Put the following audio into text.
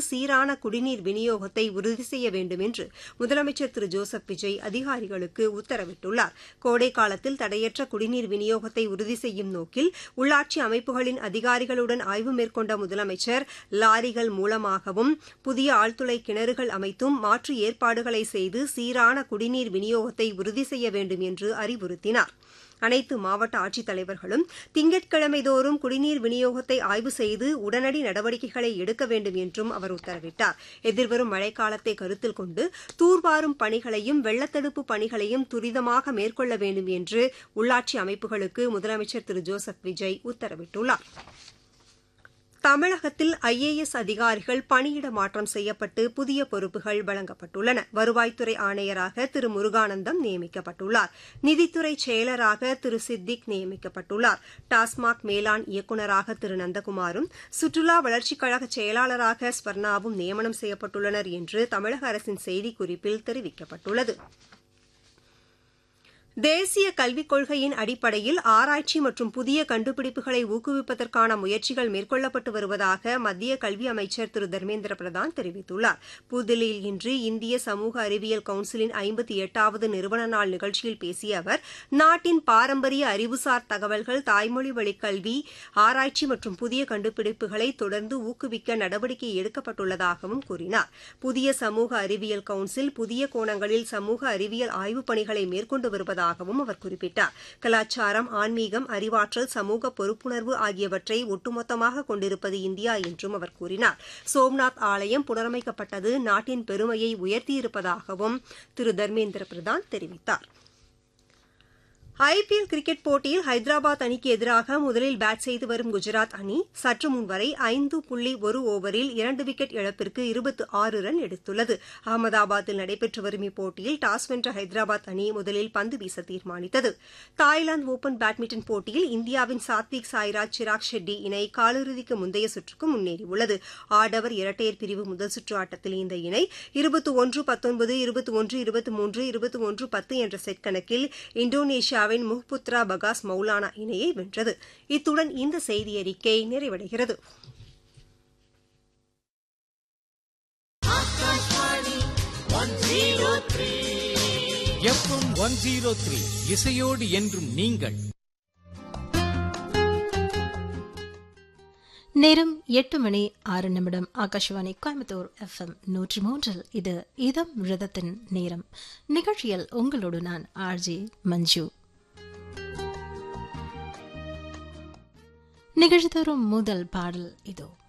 சீரான குடிநீர் விநியோகத்தை உறுதி செய்ய வேண்டும் என்று முதலமைச்சர் திரு ஜோசப் விஜய் அதிகாரிகளுக்கு உத்தரவிட்டுள்ளார் கோடை காலத்தில் தடையற்ற குடிநீர் விநியோகத்தை உறுதி செய்யும் நோக்கில் உள்ளாட்சி அமைப்புகளின் அதிகாரிகளுடன் ஆய்வு மேற்கொண்ட முதலமைச்சர் லாரிகள் மூலமாகவும் புதிய ஆழ்துளை கிணறுகள் அமைத்தும் மாற்று ஏற்பாடுகளை செய்து சீரான குடிநீர் விநியோகத்தை உறுதி செய்ய வேண்டும் என்று அறிவுறுத்தினார் அனைத்து மாவட்ட ஆட்சித்தலைவர்களும் திங்கட்கிழமை தோறும் குடிநீர் விநியோகத்தை ஆய்வு செய்து உடனடி நடவடிக்கைகளை எடுக்க வேண்டும் என்றும் அவர் உத்தரவிட்டார் எதிர்வரும் மழைக்காலத்தை கருத்தில் கொண்டு தூர்வாரும் பணிகளையும் வெள்ளத்தடுப்பு பணிகளையும் துரிதமாக மேற்கொள்ள வேண்டும் என்று உள்ளாட்சி அமைப்புகளுக்கு முதலமைச்சர் திரு ஜோசப் விஜய் உத்தரவிட்டுள்ளார் தமிழகத்தில் ஐஏஎஸ் அதிகாரிகள் பணியிட மாற்றம் செய்யப்பட்டு புதிய பொறுப்புகள் வழங்கப்பட்டுள்ளன வருவாய்த்துறை ஆணையராக திரு முருகானந்தம் நியமிக்கப்பட்டுள்ளார் நிதித்துறை செயலராக திரு சித்திக் நியமிக்கப்பட்டுள்ளார் டாஸ்மாக் மேலாண் இயக்குநராக திரு நந்தகுமாரும் சுற்றுலா வளர்ச்சிக் கழக செயலாளராக ஸ்வர்ணாவும் நியமனம் செய்யப்பட்டுள்ளனர் என்று தமிழக அரசின் செய்திக்குறிப்பில் தெரிவிக்கப்பட்டுள்ளது தேசிய கல்விக் கொள்கையின் அடிப்படையில் ஆராய்ச்சி மற்றும் புதிய கண்டுபிடிப்புகளை ஊக்குவிப்பதற்கான முயற்சிகள் மேற்கொள்ளப்பட்டு வருவதாக மத்திய கல்வி அமைச்சர் திரு தர்மேந்திர பிரதான் தெரிவித்துள்ளார் புதுதில்லியில் இன்று இந்திய சமூக அறிவியல் கவுன்சிலின் ஐம்பத்தி எட்டாவது நிறுவன நாள் நிகழ்ச்சியில் பேசிய அவர் நாட்டின் பாரம்பரிய அறிவுசார் தகவல்கள் தாய்மொழி வழி கல்வி ஆராய்ச்சி மற்றும் புதிய கண்டுபிடிப்புகளை தொடர்ந்து ஊக்குவிக்க நடவடிக்கை எடுக்கப்பட்டுள்ளதாகவும் கூறினார் புதிய சமூக அறிவியல் கவுன்சில் புதிய கோணங்களில் சமூக அறிவியல் ஆய்வுப் பணிகளை மேற்கொண்டு வருவதாக வருவதாகவும் அவர் குறிப்பிட்டார் கலாச்சாரம் ஆன்மீகம் அறிவாற்றல் சமூக பொறுப்புணர்வு ஆகியவற்றை ஒட்டுமொத்தமாக கொண்டிருப்பது இந்தியா என்றும் அவர் கூறினார் சோம்நாத் ஆலயம் புனரமைக்கப்பட்டது நாட்டின் பெருமையை உயர்த்தியிருப்பதாகவும் திரு தர்மேந்திர பிரதான் தெரிவித்தார் ஐபிஎல் கிரிக்கெட் போட்டியில் ஹைதராபாத் அணிக்கு எதிராக முதலில் பேட் செய்து வரும் குஜராத் அணி சற்று முன்வரை ஐந்து புள்ளி ஒரு ஓவரில் இரண்டு விக்கெட் இழப்பிற்கு இருபத்து ஆறு ரன் எடுத்துள்ளது அகமதாபாத்தில் நடைபெற்று வரும் இப்போட்டியில் டாஸ் வென்ற ஹைதராபாத் அணி முதலில் பந்து வீச தீர்மானித்தது தாய்லாந்து ஒபன் பேட்மிண்டன் போட்டியில் இந்தியாவின் சாத்விக் சாய்ராஜ் சிராக் ஷெட்டி இணை காலிறுதிக்கு முந்தைய சுற்றுக்கு முன்னேறியுள்ளது ஆடவர் இரட்டையர் பிரிவு முதல் சுற்று ஆட்டத்தில் இந்த இணை இருபத்தி ஒன்று பத்தொன்பது இருபத்தி ஒன்று இருபத்தி மூன்று இருபத்தி ஒன்று பத்து என்ற செட் கணக்கில் இந்தோனேஷியா இந்தியாவின் முஹ்புத்ரா பகாஸ் மௌலானா இணையை வென்றது இத்துடன் இந்த செய்தியறிக்கை நிறைவடைகிறது எஃப்எம் ஒன் ஜீரோ த்ரீ இசையோடு என்றும் நீங்கள் நேரம் எட்டு மணி ஆறு நிமிடம் ஆகாஷவாணி கோயம்புத்தூர் எஃப்எம் நூற்றி மூன்றில் இது இதம் ரிதத்தின் நேரம் நிகழ்ச்சியில் உங்களோடு நான் ஆர்ஜி மஞ்சு நிகழ்ச்சி தரும் முதல் பாடல் இதோ